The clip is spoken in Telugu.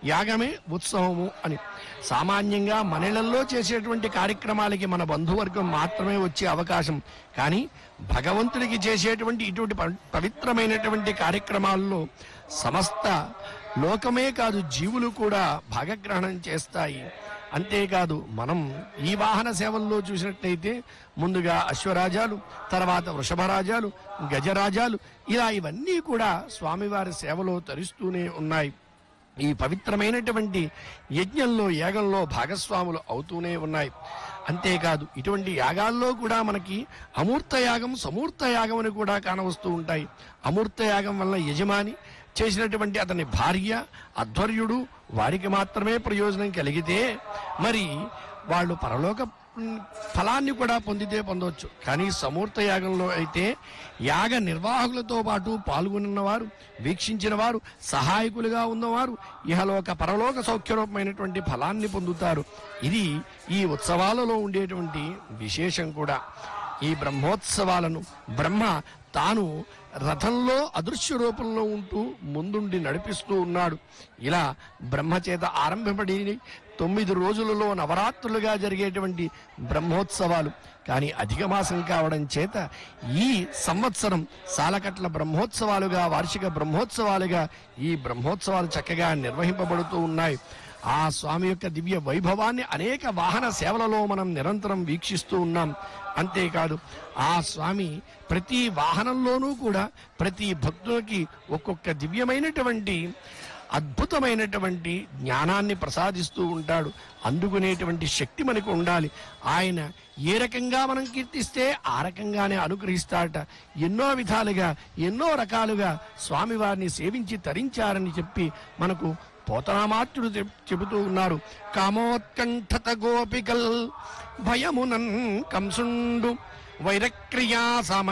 యాగమే ఉత్సవము అని సామాన్యంగా మనలలో చేసేటువంటి కార్యక్రమాలకి మన బంధువర్గం మాత్రమే వచ్చే అవకాశం కానీ భగవంతుడికి చేసేటువంటి ఇటువంటి ప- పవిత్రమైనటువంటి కార్యక్రమాల్లో సమస్త లోకమే కాదు జీవులు కూడా భాగగ్రహణం చేస్తాయి అంతేకాదు మనం ఈ వాహన సేవల్లో చూసినట్లయితే ముందుగా అశ్వరాజాలు తర్వాత వృషభరాజాలు గజరాజాలు ఇలా ఇవన్నీ కూడా స్వామివారి సేవలో తరిస్తూనే ఉన్నాయి ఈ పవిత్రమైనటువంటి యజ్ఞంలో యాగంలో భాగస్వాములు అవుతూనే ఉన్నాయి అంతేకాదు ఇటువంటి యాగాల్లో కూడా మనకి అమూర్త యాగం సమూర్త యాగం అని కూడా కానవస్తూ ఉంటాయి అమూర్త యాగం వల్ల యజమాని చేసినటువంటి అతని భార్య అధ్వర్యుడు వారికి మాత్రమే ప్రయోజనం కలిగితే మరి వాళ్ళు పరలోక ఉమ్, ఫలాన్ని కూడా పొందితే పొందవచ్చు కానీ సమూర్త యాగంలో అయితే యాగ నిర్వాహకులతో పాటు పాల్గొన్నవారు వీక్షించిన వారు సహాయకులుగా ఉన్నవారు ఇహలోక పరలోక సౌఖ్యరూపమైనటువంటి ఫలాన్ని పొందుతారు ఇది ఈ ఉత్సవాలలో ఉండేటువంటి విశేషం కూడా ఈ బ్రహ్మోత్సవాలను బ్రహ్మ తాను రథంలో అదృశ్య రూపంలో ఉంటూ ముందుండి నడిపిస్తూ ఉన్నాడు ఇలా బ్రహ్మచేత ఆరంభపడి తొమ్మిది రోజులలో నవరాత్రులుగా జరిగేటువంటి బ్రహ్మోత్సవాలు కానీ అధిక మాసం కావడం చేత ఈ సంవత్సరం సాలకట్ల బ్రహ్మోత్సవాలుగా వార్షిక బ్రహ్మోత్సవాలుగా ఈ బ్రహ్మోత్సవాలు చక్కగా నిర్వహింపబడుతూ ఉన్నాయి ఆ స్వామి యొక్క దివ్య వైభవాన్ని అనేక వాహన సేవలలో మనం నిరంతరం వీక్షిస్తూ ఉన్నాం అంతేకాదు ఆ స్వామి ప్రతి వాహనంలోనూ కూడా ప్రతి భక్తులకి ఒక్కొక్క దివ్యమైనటువంటి అద్భుతమైనటువంటి జ్ఞానాన్ని ప్రసాదిస్తూ ఉంటాడు అందుకునేటువంటి శక్తి మనకు ఉండాలి ఆయన ఏ రకంగా మనం కీర్తిస్తే ఆ రకంగానే అనుగ్రహిస్తాడట ఎన్నో విధాలుగా ఎన్నో రకాలుగా స్వామివారిని సేవించి తరించారని చెప్పి మనకు పోతనామాత్రుడు చెప్- చెబుతూ ఉన్నారు కామోత్కంఠత గోపికల్ భయమునన్ కంసుండు వైరక్రియా సమ